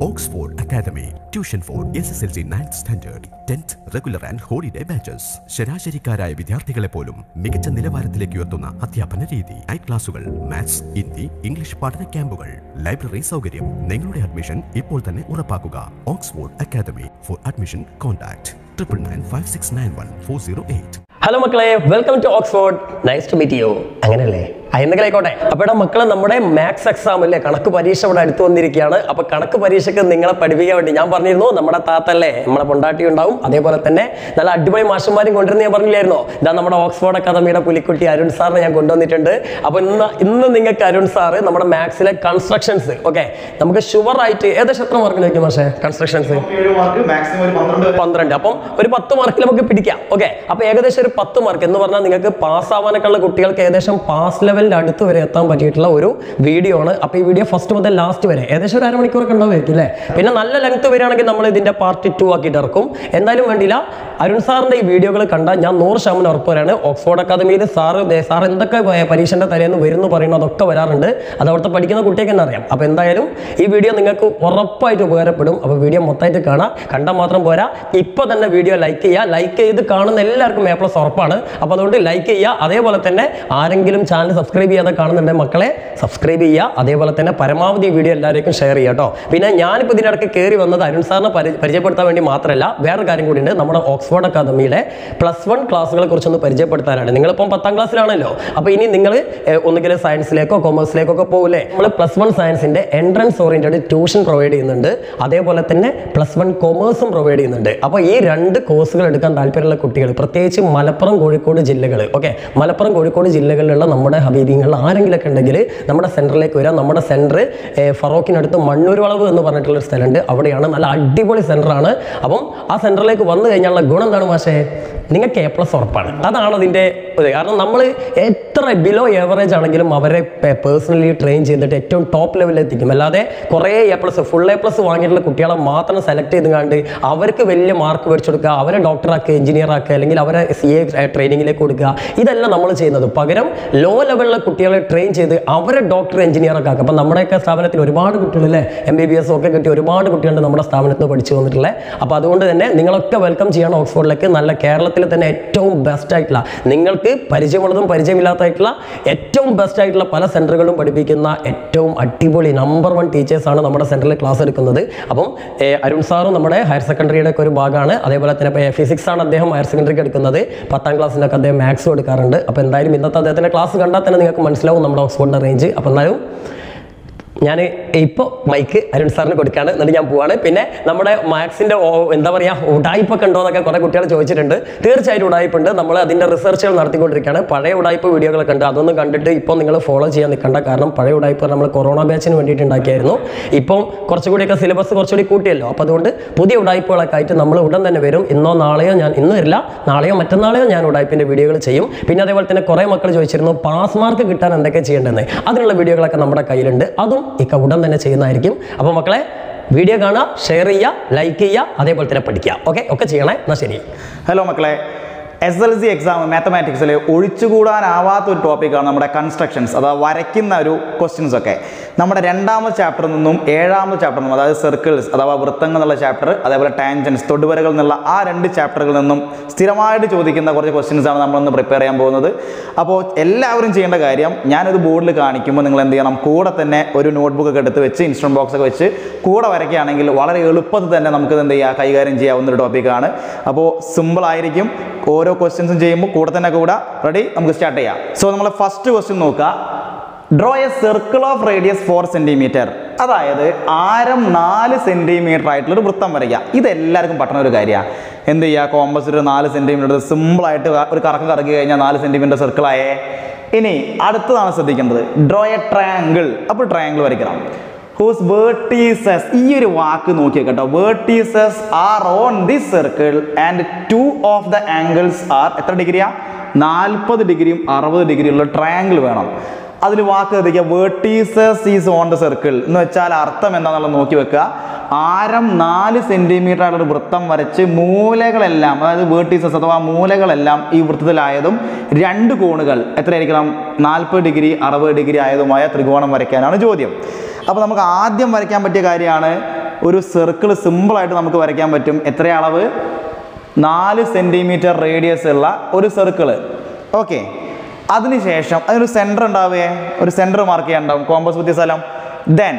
Oxford Academy. Tuition for SSLC 9th Standard, 10th Regular and Holiday Batches. ശരാശരിക്കാരായ വിദ്യാർത്ഥികളെ പോലും മികച്ച നിലവാരത്തിലേക്ക് ഉയർത്തുന്ന അധ്യാപന രീതി നൈറ്റ് ക്ലാസുകൾ മാത്സ് ഹിന്ദി ഇംഗ്ലീഷ് പഠന ക്യാമ്പുകൾ ലൈബ്രറി സൗകര്യം നിങ്ങളുടെ അഡ്മിഷൻ ഇപ്പോൾ തന്നെ ഉറപ്പാക്കുക Oxford academy for admission contact triple nine five six nine one four zero eight hello മക്കളെ welcome to Oxford nice to meet you അങ്ങനെയല്ലേ ആ, എന്തെങ്കിലും ആയിക്കോട്ടെ അപ്പോൾ ഇവിടെ മക്കളെ നമ്മുടെ മാത്സ് എക്സാം അല്ലേ കണക്ക് പരീക്ഷ ഇവിടെ അടുത്ത് വന്നിരിക്കുകയാണ് അപ്പോൾ കണക്ക് പരീക്ഷയ്ക്ക് നിങ്ങളെ പഠിപ്പിക്കാൻ വേണ്ടി ഞാൻ പറഞ്ഞിരുന്നു നമ്മുടെ താത്തല്ലേ നമ്മുടെ പൊണ്ടാട്ടി ഉണ്ടാവും അതേപോലെ തന്നെ നല്ല അടിപൊളി മാഷന്മാരും കൊണ്ടുവരുന്ന ഞാൻ പറഞ്ഞില്ലായിരുന്നോ ഇതാ നമ്മുടെ ഓക്സ്ഫോർഡ് അക്കാദമിയുടെ പുലിക്കുട്ടി അരുൺ സാറിനെ ഞാൻ കൊണ്ടുവന്നിട്ടുണ്ട് അപ്പോൾ ഇന്ന് ഇന്ന് നിങ്ങൾക്ക് അരുൺ സാറ് നമ്മുടെ മാത്സിലെ കൺസ്ട്രക്ഷൻസ് ഓക്കെ നമുക്ക് ഷുവർ ആയിട്ട് ഏകദേശം എത്ര മാർക്ക് വയ്ക്കും മാഷേ കൺസ്ട്രക്ഷൻസ് ഏഴ് മാർക്ക് മാക്സിമം ഒരു പന്ത്രണ്ട് വരെ പന്ത്രണ്ട് അപ്പം ഒരു പത്ത് മാർക്കിൽ നമുക്ക് പിടിക്കാം ഓക്കെ അപ്പൊ ഏകദേശം ഒരു പത്ത് മാർക്ക് എന്ന് പറഞ്ഞാൽ നിങ്ങൾക്ക് പാസ് ആവാനൊക്കെയുള്ള കുട്ടികൾക്ക് ഏകദേശം പാസ് ലെവലിന്റെ അടുത്ത് വരെ എത്താൻ പറ്റിയിട്ടുള്ള ഒരു വീഡിയോ ആണ് അപ്പൊ ഈ വീഡിയോ ഫസ്റ്റ് മുതൽ ലാസ്റ്റ് വരെ ഏകദേശം ഒരു അരമണിക്കൂറൊക്കെ ഉണ്ടാവുമായിരിക്കും അല്ലേ പിന്നെ നല്ല ലെങ്ത് വരികയാണെങ്കിൽ നമ്മൾ ഇതിന്റെ പാർട്ട് ടു ആക്കിയിട്ട് ഇറക്കും എന്തായാലും വേണ്ടിയില്ല അരുൺ സാറിന്റെ ഈ വീഡിയോകൾ കണ്ടാൽ ഞാൻ നൂറ് ശതമാനം ഉറപ്പ് വരാണ് ഓക്സ്ഫോർഡ് അക്കാദമിയിൽ സാറ് ദേ സാർ എന്തൊക്കെ പ- പരീക്ഷന്റെ തലേന്ന് വരുന്നു പറയുന്നു അതൊക്കെ വരാറുണ്ട് അത് അവിടുത്തെ പഠിക്കുന്ന കുട്ടിയൊക്കെ തന്നെ അറിയാം അപ്പോൾ എന്തായാലും ഈ വീഡിയോ നിങ്ങൾക്ക് ഉറപ്പായിട്ട് ഉപകാരപ്പെടും അപ്പോൾ വീഡിയോ മൊത്തമായിട്ട് കാണാം കണ്ടാൽ മാത്രം പോരാ ഇപ്പോൾ തന്നെ വീഡിയോ ലൈക്ക് ചെയ്യുക ലൈക്ക് ചെയ്ത് കാണുന്ന എല്ലാവർക്കും എ പ്ലസ് ഉറപ്പാണ് അപ്പോൾ അതുകൊണ്ട് ലൈക്ക് ചെയ്യുക അതേപോലെ തന്നെ ആരെങ്കിലും ചാനൽ സബ്സ്ക്രൈബ് ചെയ്യാതെ കാണുന്നുണ്ടെങ്കിൽ മക്കളെ സബ്സ്ക്രൈബ് ചെയ്യുക അതേപോലെ തന്നെ പരമാവധി ഈ വീഡിയോ എല്ലാവർക്കും ഷെയർ ചെയ്യുക കേട്ടോ പിന്നെ ഞാനിപ്പോൾ ഇതിനിടയ്ക്ക് കയറി വന്നത് അരുൺ സാറിനെ പരി പരിചയപ്പെടുത്താൻ വേണ്ടി മാത്രമല്ല വേറൊരു കാര്യം കൂടിയുണ്ട് നമ്മുടെ ഓക്സ്ഫോർഡ് അക്കാദമിയിലെ പ്ലസ് വൺ ക്ലാസ്സുകളെ കുറിച്ചൊന്ന് പരിചയപ്പെടുത്താനാണ് നിങ്ങളിപ്പം പത്താം ക്ലാസ്സിലാണല്ലോ അപ്പോൾ ഇനി നിങ്ങൾ ഒന്നുകിൽ സയൻസിലേക്കോ കൊമേഴ്സിലേക്കോ ഒക്കെ പോകില്ലേ നമ്മൾ പ്ലസ് വൺ സയൻസിന്റെ എൻട്രൻസ് ഓറിയന്റഡ് ട്യൂഷൻ പ്രൊവൈഡ് ചെയ്യുന്നുണ്ട് അതേപോലെ തന്നെ പ്ലസ് വൺ കൊമേഴ്സും പ്രൊവൈഡ് ചെയ്യുന്നുണ്ട് അപ്പോൾ ഈ രണ്ട് കോഴ്സുകൾ എടുക്കാൻ താല്പര്യമുള്ള കുട്ടികൾ പ്രത്യേകിച്ച് മലപ്പുറം കോഴിക്കോട് ജില്ലകൾ ഓക്കെ മലപ്പുറം കോഴിക്കോട് ജില്ലകളിലുള്ള നമ്മുടെ ഹബീബിങ്ങൾ ആരെങ്കിലൊക്കെ ഉണ്ടെങ്കിൽ നമ്മുടെ സെൻറ്ററിലേക്ക് വരാം നമ്മുടെ സെൻറ്റർ ഫറോക്കിനടുത്ത് മണ്ണൂർ വളവ് എന്ന് പറഞ്ഞിട്ടുള്ള ഒരു സ്ഥലമുണ്ട് അവിടെയാണ് നല്ല അടിപൊളി സെൻറ്ററാണ് അപ്പം ആ സെൻറ്ററിലേക്ക് വന്നു കഴിഞ്ഞാലുള്ള ഗുണം എന്താണ് മാഷേ നിങ്ങൾക്ക് എ പ്ലസ് ഉറപ്പാണ് അതാണ് അതിൻ്റെ ഇത് കാരണം നമ്മൾ എത്ര ബിലോ ഏവറേജ് ആണെങ്കിലും അവരെ പേഴ്സണലി ട്രെയിൻ ചെയ്തിട്ട് ഏറ്റവും ടോപ്പ് ലെവലിൽ എത്തിക്കും അല്ലാതെ കുറേ A plus full A plus വാങ്ങിയിട്ടുള്ള കുട്ടികളെ മാത്രം സെലക്ട് ചെയ്ത് കണ്ട് അവർക്ക് വലിയ മാർക്ക് മേടിച്ചു കൊടുക്കുക അവരെ ഡോക്ടറാക്കുക എഞ്ചിനീയർ ആക്കുക അല്ലെങ്കിൽ അവരെ സി എ ട്രെയിനിങ്ങിലേക്ക് കൊടുക്കുക ഇതല്ല നമ്മൾ ചെയ്യുന്നത് പകരം ലോ ലെവലിലെ കുട്ടികളെ ട്രെയിൻ ചെയ്ത് അവരെ ഡോക്ടർ എഞ്ചിനീയർ ഒക്കെ ആക്കുക അപ്പം നമ്മുടെയൊക്കെ സ്ഥാപനത്തിൽ ഒരുപാട് കുട്ടികളല്ലേ എം ബി ബി എസ് ഒക്കെ കിട്ടി ഒരുപാട് കുട്ടികളുണ്ട് നമ്മുടെ സ്ഥാപനത്തിൽ നിന്ന് പഠിച്ചു വന്നിട്ടുള്ളത് അപ്പോൾ അതുകൊണ്ട് തന്നെ നിങ്ങളൊക്കെ വെൽക്കം ചെയ്യണം ഓക്സ്ഫോർഡിലേക്ക് നല്ല കേരളത്തിൽ തന്നെ ഏറ്റവും ബെസ്റ്റ് ആയിട്ടുള്ള നിങ്ങൾക്ക് പരിചയമുള്ളതും പരിചയമില്ലാത്തതായിട്ടുള്ള ഏറ്റവും ബെസ്റ്റ് ആയിട്ടുള്ള പല സെൻറ്ററുകളും പഠിപ്പിക്കുന്ന ഏറ്റവും അടിപൊളി നമ്പർ വൺ ടീച്ചേഴ്സാണ് നമ്മുടെ സെൻറ്ററിൽ ക്ലാസ് എടുക്കുന്നത് അപ്പം ഏ, അരുൺ സാറും നമ്മുടെ ഹയർ സെക്കൻഡറിയുടെ ഒക്കെ ഒരു ഭാഗമാണ് അതേപോലെ തന്നെ ഫിസിക്സ് ആണ് അദ്ദേഹം ഹയർ സെക്കൻഡറിക്ക് എടുക്കുന്നത് പത്താം ക്ലാസ്സിലൊക്കെ അദ്ദേഹം മാത്സും എടുക്കാറുണ്ട് അപ്പോൾ എന്തായാലും ഇന്നത്തെ അദ്ദേഹത്തിൻ്റെ ക്ലാസ് കണ്ടാൽ തന്നെ നിങ്ങൾക്ക് മനസ്സിലാവും നമ്മുടെ ഓക്സ്ഫോർഡിൻ്റെ റേഞ്ച് അപ്പോൾ എന്നാലും ഞാൻ ഇപ്പോൾ മൈക്ക് അരുൺ സാറിന് കൊടുക്കുകയാണ് എന്നിട്ട് ഞാൻ പോവാണ് പിന്നെ നമ്മുടെ മാത്സിൻ്റെ എന്താ പറയുക ഉടായ്പൊക്കെ ഉണ്ടോ എന്നൊക്കെ കുറേ കുട്ടികൾ ചോദിച്ചിട്ടുണ്ട് തീർച്ചയായിട്ടും ഉടായ്പുണ്ട് നമ്മൾ അതിൻ്റെ റിസർച്ചുകൾ നടത്തിക്കൊണ്ടിരിക്കുകയാണ് പഴയ ഉടായ്പ വീഡിയോകളൊക്കെ ഉണ്ട് അതൊന്നും കണ്ടിട്ട് ഇപ്പോൾ നിങ്ങൾ ഫോളോ ചെയ്യാൻ നിൽക്കണ്ട കാരണം പഴയ ഉടായ്പ നമ്മൾ കൊറോണ ബാച്ചിന് വേണ്ടിയിട്ട് ഉണ്ടാക്കിയായിരുന്നു ഇപ്പം കുറച്ചുകൂടിയൊക്കെ സിലബസ് കുറച്ചുകൂടി കൂട്ടിയല്ലോ അപ്പോൾ അതുകൊണ്ട് പുതിയ ഉടായ്പകളൊക്കെ ആയിട്ട് നമ്മൾ ഉടൻ തന്നെ വരും ഇന്നോ നാളെയോ ഞാൻ ഇന്ന് വരില്ല നാളെയോ മറ്റന്നാളെയോ ഞാൻ ഉടായ്പിൻ്റെ വീഡിയോകൾ ചെയ്യും പിന്നെ അതേപോലെ തന്നെ കുറേ മക്കൾ ചോദിച്ചിരുന്നു പാസ് മാർക്ക് കിട്ടാൻ എന്തൊക്കെ ചെയ്യേണ്ടതെന്ന് അതിനുള്ള വീഡിയോകളൊക്കെ നമ്മുടെ കയ്യിലുണ്ട് അതും ഇക്ക ഉടൻ തന്നെ ചെയ്യുന്നതായിരിക്കും അപ്പോൾ മക്കളെ വീഡിയോ കാണുക ഷെയർ ചെയ്യുക ലൈക്ക് ചെയ്യുക അതേപോലെ തന്നെ പഠിക്കുക ഓക്കെ ഒക്കെ ചെയ്യണേ എന്നാൽ ശരി ഹലോ മക്കളെ എസ് എൽ സി എക്സാം മാത്തമാറ്റിക്സിൽ ഒഴിച്ചുകൂടാനാവാത്ത ഒരു ടോപ്പിക്കാണ് നമ്മുടെ കൺസ്ട്രക്ഷൻസ് അഥവാ വരയ്ക്കുന്ന ഒരു ക്വസ്റ്റ്യൻസ് ഒക്കെ നമ്മുടെ രണ്ടാമത്തെ ചാപ്റ്ററിൽ നിന്നും ഏഴാമത്തെ ചാപ്റ്ററിൽ നിന്നും അതായത് സർക്കിൾസ് അഥവാ വൃത്തങ്ങൾ എന്നുള്ള ചാപ്റ്റർ അതേപോലെ ടാൻജൻസ് തൊടുവരകൾ എന്നുള്ള ആ രണ്ട് ചാപ്റ്ററുകളിൽ നിന്നും സ്ഥിരമായിട്ട് ചോദിക്കുന്ന കുറച്ച് ക്വസ്റ്റ്യൻസ് ആണ് നമ്മളൊന്ന് പ്രിപ്പയർ ചെയ്യാൻ പോകുന്നത് അപ്പോൾ എല്ലാവരും ചെയ്യേണ്ട കാര്യം ഞാനിത് ബോർഡിൽ കാണിക്കുമ്പോൾ നിങ്ങൾ എന്ത് ചെയ്യണം കൂടെ തന്നെ ഒരു നോട്ട്ബുക്ക് ഒക്കെ എടുത്ത് വെച്ച് ഇൻസ്ട്രുമെൻറ്റ് ബോക്സ് ഒക്കെ വെച്ച് കൂടെ വരയ്ക്കുകയാണെങ്കിൽ വളരെ എളുപ്പത്തിൽ തന്നെ നമുക്ക് എന്ത് ചെയ്യുക കൈകാര്യം ചെയ്യാവുന്ന ഒരു ടോപ്പിക്കാണ് അപ്പോൾ സിമ്പിൾ ആയിരിക്കും ഓരോ ക്വസ്റ്റ്യൻസും ചെയ്യുമ്പോൾ കൂടെ തന്നെ കൂടെ റെഡി നമുക്ക് സ്റ്റാർട്ട് ചെയ്യാം സോ നമ്മൾ ഫസ്റ്റ് ക്വസ്റ്റ്യൻ നോക്കുക draw a circle of radius four centimetre അതായത് ആരം നാല് സെൻറ്റിമീറ്റർ ആയിട്ടുള്ള ഒരു വൃത്തം വരയ്ക്കുക ഇതെല്ലാവർക്കും പറ്റുന്ന ഒരു കാര്യമാണ് എന്ത് ചെയ്യുക കോമ്പസ് ഒരു നാല് സെൻറ്റിമീറ്റർ സിമ്പിളായിട്ട് ഒരു കറക്കം കറക്കി കഴിഞ്ഞാൽ നാല് സെൻറ്റിമീറ്റർ സർക്കിളായേ ഇനി അടുത്തതാണ് ശ്രദ്ധിക്കേണ്ടത് ഡ്രോ എ ട്രയാങ്കിൾ അപ്പോൾ ട്രയാങ്കിൾ വരയ്ക്കണം ഹൂസ് വേർട്ടീസസ് ഈ ഒരു വാക്ക് നോക്കിയ കേട്ടോ vertices are on this circle and two of the angles are എത്ര ഡിഗ്രിയാ നാൽപ്പത് ഡിഗ്രിയും അറുപത് ഡിഗ്രിയുള്ള ട്രയാങ്കിൾ വേണം അതിൽ വാക്ക് ശ്രദ്ധിക്കുക vertices is on the circle എന്ന് വെച്ചാൽ അർത്ഥം എന്താണെന്നുള്ളത് നോക്കി വെക്കുക ആരം നാല് സെൻറ്റിമീറ്റർ ആയിട്ടുള്ള ഒരു വൃത്തം വരച്ച് മൂലകളെല്ലാം അതായത് വേർട്ടീസസ് അഥവാ മൂലകളെല്ലാം ഈ വൃത്തത്തിലായതും രണ്ട് കോണുകൾ എത്രയായിരിക്കണം നാൽപ്പത് ഡിഗ്രി അറുപത് ഡിഗ്രി ആയതുമായ ത്രികോണം വരയ്ക്കാനാണ് ചോദ്യം അപ്പോൾ നമുക്ക് ആദ്യം വരയ്ക്കാൻ പറ്റിയ കാര്യമാണ് ഒരു സർക്കിൾ സിമ്പിളായിട്ട് നമുക്ക് വരയ്ക്കാൻ പറ്റും എത്ര അളവ് നാല് സെൻറ്റിമീറ്റർ റേഡിയസ് ഉള്ള ഒരു സർക്കിള് ഓക്കെ അതിനുശേഷം അതിനൊരു സെൻറ്റർ ഉണ്ടാവുകയെ ഒരു സെൻറ്റർ മാർക്ക് ചെയ്യാൻ ഉണ്ടാവും കോമ്പസ് കുത്തിയ സ്ഥലം then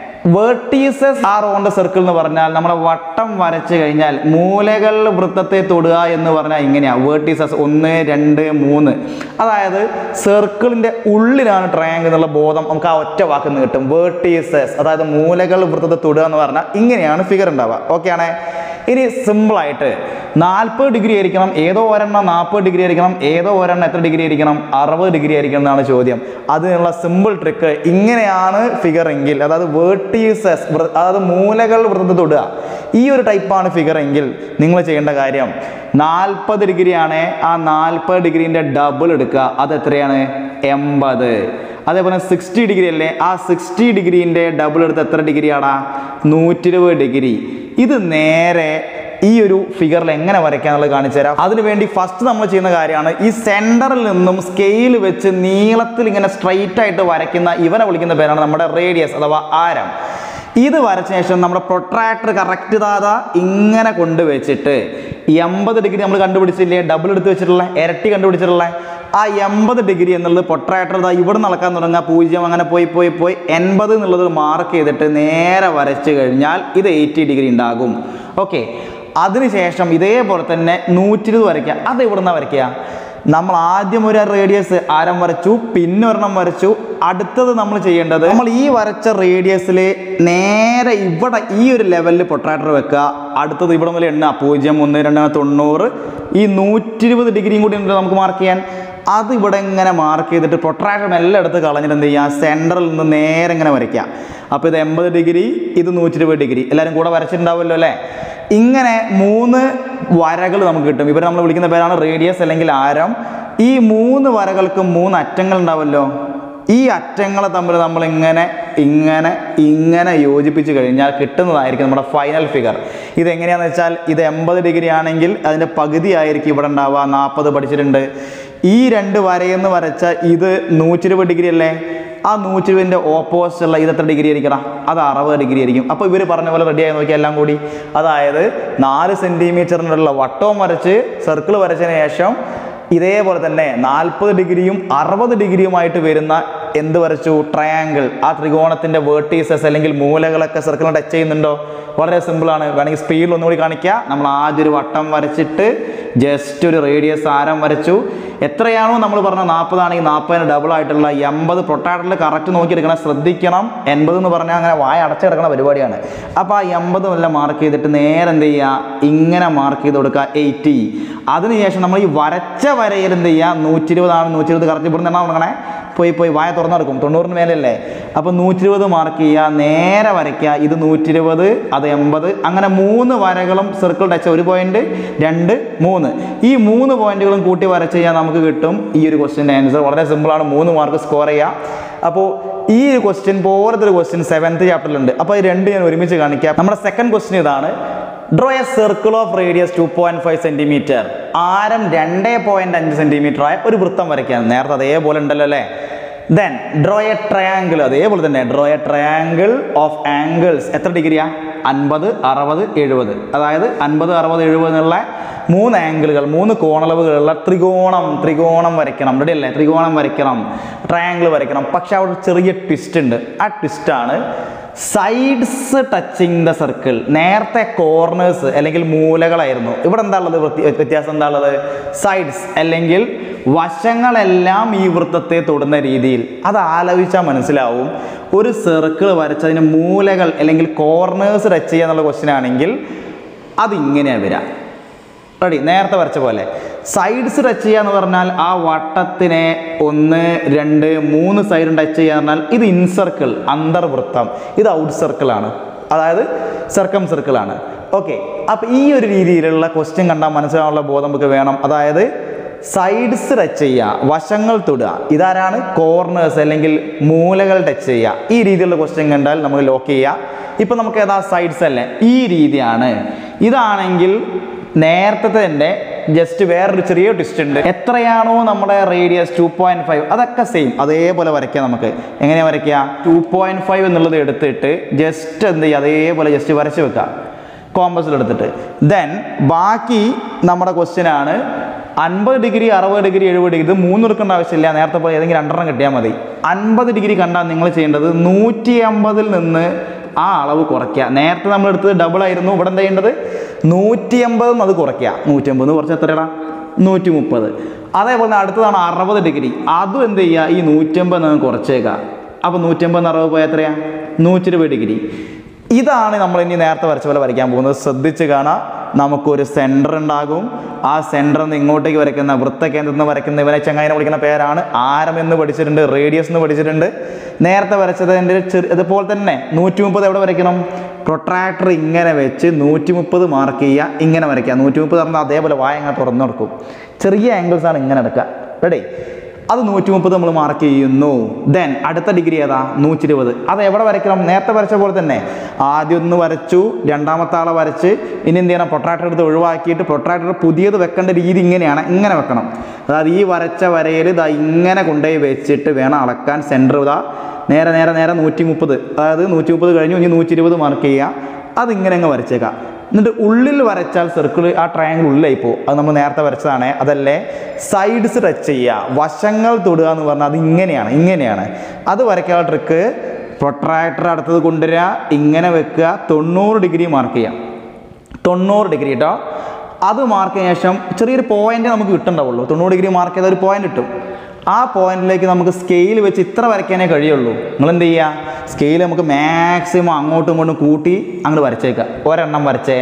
vertices are on the circle എന്ന് പറഞ്ഞാൽ നമ്മളെ വട്ടം വരച്ച് കഴിഞ്ഞാൽ മൂലകൾ വൃത്തത്തെ തൊടുക എന്ന് പറഞ്ഞാൽ ഇങ്ങനെയാണ് വേർട്ടീസസ് ഒന്ന് രണ്ട് മൂന്ന് അതായത് സർക്കിളിൻ്റെ ഉള്ളിലാണ് ട്രയാങ്കിൾ എന്നുള്ള ബോധം നമുക്ക് ആ ഒറ്റ വാക്കിൽ നിന്ന് കിട്ടും വേർട്ടീസസ് അതായത് മൂലകൾ വൃത്തത്തെ തൊടുക എന്ന് പറഞ്ഞാൽ ഇങ്ങനെയാണ് ഫിഗർ ഉണ്ടാവുക ഓക്കെ ആണേ ഇനി സിമ്പിളായിട്ട് നാൽപ്പത് ഡിഗ്രി ആയിരിക്കണം ഏതോ ഒരെണ്ണം നാൽപ്പത് ഡിഗ്രി ആയിരിക്കണം ഏതോ ഒരെണ്ണം എത്ര ഡിഗ്രി ആയിരിക്കണം അറുപത് ഡിഗ്രി ആയിരിക്കണം എന്നാണ് ചോദ്യം അതിനുള്ള സിമ്പിൾ ട്രിക്ക് ഇങ്ങനെയാണ് ഫിഗർ എങ്കിൽ അതായത് വേർട്ടീസസ് അതായത് മൂലകൾ വൃത്തത്തിൽ തൊടുക ഈ ഒരു ടൈപ്പാണ് ഫിഗർ എങ്കിൽ നിങ്ങൾ ചെയ്യേണ്ട കാര്യം നാൽപ്പത് ഡിഗ്രി ആണ് ആ നാൽപ്പത് ഡിഗ്രീൻ്റെ ഡബിൾ എടുക്കുക അത് എത്രയാണ് എൺപത് അതേപോലെ സിക്സ്റ്റി ഡിഗ്രി അല്ലേ ആ സിക്സ്റ്റി ഡിഗ്രീൻ്റെ ഡബിൾ എടുത്ത് എത്ര ഡിഗ്രിയാടാ നൂറ്റി ഇരുപത് ഡിഗ്രി ഇത് നേരെ ഈ ഒരു ഫിഗറിൽ എങ്ങനെ വരയ്ക്കാന്നുള്ളത് കാണിച്ചു തരാം അതിനുവേണ്ടി ഫസ്റ്റ് നമ്മൾ ചെയ്യുന്ന കാര്യമാണ് ഈ സെൻറ്ററിൽ നിന്നും സ്കെയിൽ വെച്ച് നീളത്തിൽ ഇങ്ങനെ സ്ട്രൈറ്റ് ആയിട്ട് വരയ്ക്കുന്ന ഇവനെ വിളിക്കുന്ന പേരാണ് നമ്മുടെ റേഡിയസ് അഥവാ ആരം ഇത് വരച്ച ശേഷം നമ്മുടെ പ്രൊട്രാക്ടർ കറക്റ്റ് താത ഇങ്ങനെ കൊണ്ടുവച്ചിട്ട് എൺപത് ഡിഗ്രി നമ്മൾ കണ്ടുപിടിച്ചില്ലേ ഡബിൾ എടുത്ത് വെച്ചിട്ടുള്ള ഇരട്ടി കണ്ടുപിടിച്ചിട്ടുള്ള ആ എൺപത് ഡിഗ്രി എന്നുള്ളത് പൊട്രാക്ടർ ഇതാ ഇവിടെ നടക്കാൻ തുടങ്ങുക പൂജ്യം അങ്ങനെ പോയി പോയി പോയി എൺപത് എന്നുള്ളത് മാർക്ക് ചെയ്തിട്ട് നേരെ വരച്ച് കഴിഞ്ഞാൽ ഇത് എയ്റ്റി ഡിഗ്രി ഉണ്ടാകും ഓക്കെ അതിനുശേഷം ഇതേപോലെ തന്നെ നൂറ്റി ഇരുപത് വരയ്ക്കുക അത് എവിടെ നിന്നാണ് വരയ്ക്കുക നമ്മൾ ആദ്യം ഒരു റേഡിയസ് ആരം വരച്ചു പിന്നെ ഒരെണ്ണം വരച്ചു അടുത്തത് നമ്മൾ ചെയ്യേണ്ടത് നമ്മൾ ഈ വരച്ച റേഡിയസിൽ നേരെ ഇവിടെ ഈ ഒരു ലെവലിൽ പൊട്രാക്ടർ വെക്കുക അടുത്തത് ഇവിടെ മുതൽ എണ്ണ പൂജ്യം ഒന്ന് രണ്ട് തൊണ്ണൂറ് ഈ നൂറ്റി ഇരുപത് ഡിഗ്രിയും കൂടി ഉണ്ട് നമുക്ക് മാർക്ക് ചെയ്യാൻ അത് ഇവിടെ ഇങ്ങനെ മാർക്ക് ചെയ്തിട്ട് പ്രൊട്രാക്ഷൻ എല്ലാം എടുത്ത് കളഞ്ഞിട്ട് എന്ത് ചെയ്യുക സെൻറ്ററിൽ നിന്ന് നേരെ ഇങ്ങനെ വരയ്ക്കുക അപ്പോൾ ഇത് എൺപത് ഡിഗ്രി ഇത് നൂറ്റി ഇരുപത് ഡിഗ്രി എല്ലാവരും കൂടെ വരച്ചിട്ടുണ്ടാവുമല്ലോ അല്ലേ ഇങ്ങനെ മൂന്ന് വരകൾ നമുക്ക് കിട്ടും ഇവർ നമ്മൾ വിളിക്കുന്ന പേരാണ് റേഡിയസ് അല്ലെങ്കിൽ ആരം ഈ മൂന്ന് വരകൾക്ക് മൂന്ന് അറ്റങ്ങൾ ഉണ്ടാവുമല്ലോ ഈ അറ്റങ്ങളെ തമ്മിൽ നമ്മൾ ഇങ്ങനെ ഇങ്ങനെ ഇങ്ങനെ യോജിപ്പിച്ച് കഴിഞ്ഞാൽ കിട്ടുന്നതായിരിക്കും നമ്മുടെ ഫൈനൽ ഫിഗർ ഇത് എങ്ങനെയാണെന്ന് വെച്ചാൽ ഇത് എൺപത് ഡിഗ്രി ആണെങ്കിൽ അതിൻ്റെ പകുതി ആയിരിക്കും ഇവിടെ ഉണ്ടാവുക നാൽപ്പത് പഠിച്ചിട്ടുണ്ട് ഈ രണ്ട് വരയെന്ന് വരച്ച ഇത് നൂറ്റി ഇരുപത് ഡിഗ്രി അല്ലേ ആ നൂറ്റി ഇരുപതിൻ്റെ ഓപ്പോസിറ്റ് ഉള്ള ഇത് എത്ര ഡിഗ്രി ആയിരിക്കണം അത് അറുപത് ഡിഗ്രി ആയിരിക്കും അപ്പോൾ ഇവർ പറഞ്ഞ പോലെ റെഡി ആയി നോക്കിയാൽ എല്ലാം കൂടി അതായത് നാല് സെൻറ്റിമീറ്ററിനുള്ള വട്ടവും വരച്ച് സർക്കിൾ വരച്ചതിന് ശേഷം ഇതേപോലെ തന്നെ നാൽപ്പത് ഡിഗ്രിയും അറുപത് ഡിഗ്രിയുമായിട്ട് വരുന്ന എന്ത് വരച്ചു ട്രയാങ്കിൾ ആ ത്രികോണത്തിന്റെ വേർട്ടീസസ് അല്ലെങ്കിൽ മൂലകളൊക്കെ സർക്കിളിൽ ടച്ച് ചെയ്യുന്നുണ്ടോ വളരെ സിമ്പിളാണ് വേണമെങ്കിൽ സ്പീഡിൽ ഒന്നുകൂടി കാണിക്കുക നമ്മൾ ആദ്യം ഒരു വട്ടം വരച്ചിട്ട് ജസ്റ്റ് ഒരു റേഡിയസ് ആരം വരച്ചു എത്രയാണോ നമ്മൾ പറഞ്ഞ നാൽപ്പതാണെങ്കിൽ നാൽപ്പതിന് ഡബിൾ ആയിട്ടുള്ള എൺപത് പ്രൊട്ടാക്ടറിൽ കറക്റ്റ് നോക്കിയെടുക്കണം ശ്രദ്ധിക്കണം എൺപത് എന്ന് പറഞ്ഞാൽ അങ്ങനെ വായ അടച്ചു കിടക്കുന്ന പരിപാടിയാണ് അപ്പോൾ ആ എൺപതും എല്ലാം മാർക്ക് ചെയ്തിട്ട് നേരെ എന്ത് ചെയ്യുക ഇങ്ങനെ മാർക്ക് ചെയ്ത് കൊടുക്കുക എയ്റ്റി അതിനുശേഷം നമ്മൾ ഈ വരച്ച വരയിൽ എന്ത് ചെയ്യുക നൂറ്റി ഇരുപതാണ് നൂറ്റി ഇരുപത് കറക്റ്റ് ഇവിടെ നിന്നാണ് തുടങ്ങണേ പോയി പോയി വായ തുറന്നെടുക്കും തൊണ്ണൂറിന് മേലല്ലേ അപ്പോൾ നൂറ്റി ഇരുപത് മാർക്ക് ചെയ്യുക നേരെ വരയ്ക്കുക ഇത് നൂറ്റി ഇരുപത് അത് എൺപത് അങ്ങനെ മൂന്ന് വരകളും സർക്കിൾ ടച്ച് ഒരു പോയിന്റ് രണ്ട് മൂന്ന് ഈ മൂന്ന് പോയിന്റുകളും കൂട്ടി വരച്ച് കഴിഞ്ഞാൽ നമുക്ക് കിട്ടും ഈ ഒരു ക്വസ്റ്റിൻ്റെ ആൻസർ വളരെ സിമ്പിളാണ് മൂന്ന് മാർക്ക് സ്കോർ ചെയ്യുക അപ്പോൾ ഈ ഒരു ക്വസ്റ്റ്യൻ പോലത്തെ ഒരു ക്വസ്റ്റ്യൻ സെവൻത്ത് ചാപ്റ്ററിലുണ്ട് അപ്പോൾ ഈ രണ്ട് ഞാൻ ഒരുമിച്ച് കാണിക്കാം നമ്മുടെ സെക്കൻഡ് ക്വസ്റ്റ്യൻ ഇതാണ് draw a circle of radius two point five centimetre ആരം രണ്ട് പോയിന്റ് അഞ്ച് സെന്റിമീറ്റർ ആയ ഒരു വൃത്തം വരയ്ക്കാൻ നേരത്തെ അതേപോലെ ഉണ്ടല്ലോ അല്ലേ ദെൻ ഡ്രോ എ ട്രയാങ്കിൾ അതേപോലെ തന്നെ draw a triangle of angles എത്ര ഡിഗ്രിയാ അൻപത് അറുപത് എഴുപത് അതായത് അൻപത് അറുപത് എഴുപത് എന്നുള്ള മൂന്ന് ആംഗിളുകൾ മൂന്ന് കോണളവുകളുള്ള ത്രികോണം ത്രികോണം വരയ്ക്കണം റെഡി അല്ലേ ത്രികോണം വരയ്ക്കണം ട്രയാങ്കിൾ വരയ്ക്കണം പക്ഷെ അവിടെ ഒരു ചെറിയ ട്വിസ്റ്റ് ഉണ്ട് ആ ട്വിസ്റ്റാണ് സൈഡ്സ് ടച്ചിങ് ദ സർക്കിൾ നേരത്തെ കോർണേഴ്സ് അല്ലെങ്കിൽ മൂലകളായിരുന്നു ഇവിടെ എന്താ ഉള്ളത് വ്യത്യ- വ്യത്യാസം എന്താ ഉള്ളത് സൈഡ്സ് അല്ലെങ്കിൽ വശങ്ങളെല്ലാം ഈ വൃത്തത്തെ തൊടുന്ന രീതിയിൽ അത് ആലോചിച്ചാൽ മനസ്സിലാവും ഒരു സർക്കിൾ വരച്ചതിന് മൂലകൾ അല്ലെങ്കിൽ കോർണേഴ്സ് ടച്ച് ചെയ്യുക എന്നുള്ള ക്വസ്റ്റ്യൻ ആണെങ്കിൽ അതിങ്ങനെയാണ് വരിക റെഡി നേരത്തെ വരച്ച പോലെ സൈഡ്സ് ടച്ച് ചെയ്യുക എന്ന് പറഞ്ഞാൽ ആ വട്ടത്തിനെ ഒന്ന് രണ്ട് മൂന്ന് സൈഡും ടച്ച് ചെയ്യുക എന്ന് പറഞ്ഞാൽ ഇത് ഇൻ സർക്കിൾ അന്തർവൃത്തം ഇത് ഔട്ട് സർക്കിൾ ആണ് അതായത് സർക്കം സർക്കിൾ ആണ് ഓക്കെ അപ്പോൾ ഈ ഒരു രീതിയിലുള്ള ക്വസ്റ്റ്യൻ കണ്ടാൽ മനസ്സിലാവാനുള്ള ബോധം നമുക്ക് വേണം അതായത് സൈഡ്സ് ടച്ച് ചെയ്യുക വശങ്ങൾ തൊടുക ഇതാരാണ് കോർണേഴ്സ് അല്ലെങ്കിൽ മൂലകൾ ടച്ച് ചെയ്യുക ഈ രീതിയിലുള്ള ക്വസ്റ്റ്യൻ കണ്ടാൽ നമുക്ക് ലോക്ക് ചെയ്യുക ഇപ്പം നമുക്ക് ഏതാ സൈഡ്സ് അല്ലേ ഈ രീതിയാണ് ഇതാണെങ്കിൽ നേരത്തെ തന്നെ ജസ്റ്റ് വേറൊരു ചെറിയ ട്വിസ്റ്റ് ഉണ്ട് എത്രയാണോ നമ്മുടെ റേഡിയസ് ടു പോയിന്റ് ഫൈവ് അതൊക്കെ സെയിം അതേപോലെ വരയ്ക്കാം നമുക്ക് എങ്ങനെയാ വരയ്ക്കുക ടു പോയിന്റ് ഫൈവ് എന്നുള്ളത് എടുത്തിട്ട് ജസ്റ്റ് എന്ത് ചെയ്യുക അതേപോലെ ജസ്റ്റ് വരച്ച് വെക്കുക കോമ്പസിൽ എടുത്തിട്ട് ദെൻ ബാക്കി നമ്മുടെ ക്വസ്റ്റ്യൻ ആണ് അൻപത് ഡിഗ്രി അറുപത് ഡിഗ്രി എഴുപത് ഡിഗ്രി ഇത് മൂന്ന് എടുക്കേണ്ട ആവശ്യമില്ല നേരത്തെ പോലെ ഏതെങ്കിലും രണ്ടെണ്ണം കിട്ടിയാൽ മതി അൻപത് ഡിഗ്രി കണ്ടാൽ നിങ്ങൾ ചെയ്യേണ്ടത് നൂറ്റി അമ്പതിൽ നിന്ന് ആ അളവ് കുറയ്ക്കുക നേരത്തെ നമ്മൾ എടുത്തത് ഡബിൾ ആയിരുന്നു ഇവിടെ എന്താ ചെയ്യേണ്ടത് നൂറ്റി അമ്പത് അത് കുറയ്ക്കുക നൂറ്റി അമ്പത് കുറച്ച് എത്രയാടാ നൂറ്റി മുപ്പത് അതേപോലെ തന്നെ അടുത്തതാണ് അറുപത് ഡിഗ്രി അതും എന്ത് ചെയ്യുക ഈ നൂറ്റമ്പത് നിന്ന് കുറച്ചേക്കുക അപ്പോൾ നൂറ്റമ്പത് അറുപത് പോയാൽ എത്രയാ നൂറ്റി ഇരുപത് ഡിഗ്രി ഇതാണ് നമ്മൾ ഇനി നേരത്തെ വരച്ച പോലെ വരയ്ക്കാൻ പോകുന്നത് ശ്രദ്ധിച്ച് കാണാം നമുക്കൊരു സെൻറ്റർ ഉണ്ടാകും ആ സെൻറ്ററിൽ നിന്ന് ഇങ്ങോട്ടേക്ക് വരയ്ക്കുന്ന വൃത്തകേന്ദ്രത്തിൽ നിന്ന് വരയ്ക്കുന്ന ഇവനെ ചങ്ങായിനെ വിളിക്കുന്ന പേരാണ് ആരം എന്ന് പഠിച്ചിട്ടുണ്ട് റേഡിയസ് എന്ന് പഠിച്ചിട്ടുണ്ട് നേരത്തെ വരച്ചതിൻ്റെ ചെറിയ അതുപോലെ തന്നെ നൂറ്റി മുപ്പത് എവിടെ വരയ്ക്കണം പ്രൊട്രാക്ടർ ഇങ്ങനെ വെച്ച് നൂറ്റി മുപ്പത് മാർക്ക് ചെയ്യുക ഇങ്ങനെ വരയ്ക്കുക നൂറ്റി മുപ്പത് പറഞ്ഞാൽ അതേപോലെ വായ ഇങ്ങനെ തുറന്നു കൊടുക്കും ചെറിയ ആംഗിൾസ് ആണ് ഇങ്ങനെ എടുക്കുക റെഡി അത് നൂറ്റി മുപ്പത് നമ്മൾ മാർക്ക് ചെയ്യുന്നു ദെൻ അടുത്ത ഡിഗ്രി ഏതാ നൂറ്റി ഇരുപത് അത് എവിടെ വരയ്ക്കണം നേരത്തെ വരച്ച പോലെ തന്നെ ആദ്യം ഒന്ന് വരച്ചു രണ്ടാമത്തെ ആളെ വരച്ച് ഇനി എന്ത് ചെയ്യണം പ്രൊട്രാക്ടർ എടുത്ത് ഒഴിവാക്കിയിട്ട് പ്രൊട്രാക്ടർ പുതിയത് വെക്കേണ്ട രീതി ഇങ്ങനെയാണ് ഇങ്ങനെ വെക്കണം അതായത് ഈ വരച്ച വരയിൽ ഇതാ ഇങ്ങനെ കൊണ്ടുപോയി വെച്ചിട്ട് വേണം അളക്കാൻ സെൻറ്റർ ഇതാ നേരെ നേരെ നേരെ നൂറ്റി മുപ്പത് അതായത് നൂറ്റി മുപ്പത് കഴിഞ്ഞു ഇനി നൂറ്റി ഇരുപത് മാർക്ക് ചെയ്യുക അതിങ്ങനെ അങ്ങ് വരച്ചേക്കാം എന്നിട്ട് ഉള്ളിൽ വരച്ചാൽ സർക്കിൾ ആ ട്രയാങ്കിൾ ഉള്ളിലായി പോകും അത് നമ്മൾ നേരത്തെ വരച്ചതാണ് അതല്ലേ സൈഡ്സ് ടച്ച് ചെയ്യുക വശങ്ങൾ തൊടുക എന്ന് പറഞ്ഞാൽ അത് ഇങ്ങനെയാണ് ഇങ്ങനെയാണ് അത് വരയ്ക്കാനുള്ള ട്രിക്ക് പ്രൊട്രാക്ടർ അടുത്തത് കൊണ്ടുവരിക ഇങ്ങനെ വെക്കുക തൊണ്ണൂറ് ഡിഗ്രി മാർക്ക് ചെയ്യാം തൊണ്ണൂറ് ഡിഗ്രി കേട്ടോ അത് മാർക്ക് ചെയ്ത ശേഷം ചെറിയൊരു പോയിന്റ് നമുക്ക് കിട്ടുന്നുണ്ടാവുള്ളൂ തൊണ്ണൂറ് ഡിഗ്രി മാർക്ക് ചെയ്ത ഒരു പോയിന്റ് കിട്ടും ആ പോയിന്റിലേക്ക് നമുക്ക് സ്കെയിൽ വെച്ച് ഇത്ര വരയ്ക്കാനേ കഴിയുള്ളൂ നിങ്ങൾ എന്ത് ചെയ്യുക സ്കെയിൽ നമുക്ക് മാക്സിമം അങ്ങോട്ടും ഇങ്ങോട്ടും കൂട്ടി അങ്ങോട്ട് വരച്ചേക്കുക ഒരെണ്ണം വരച്ചേ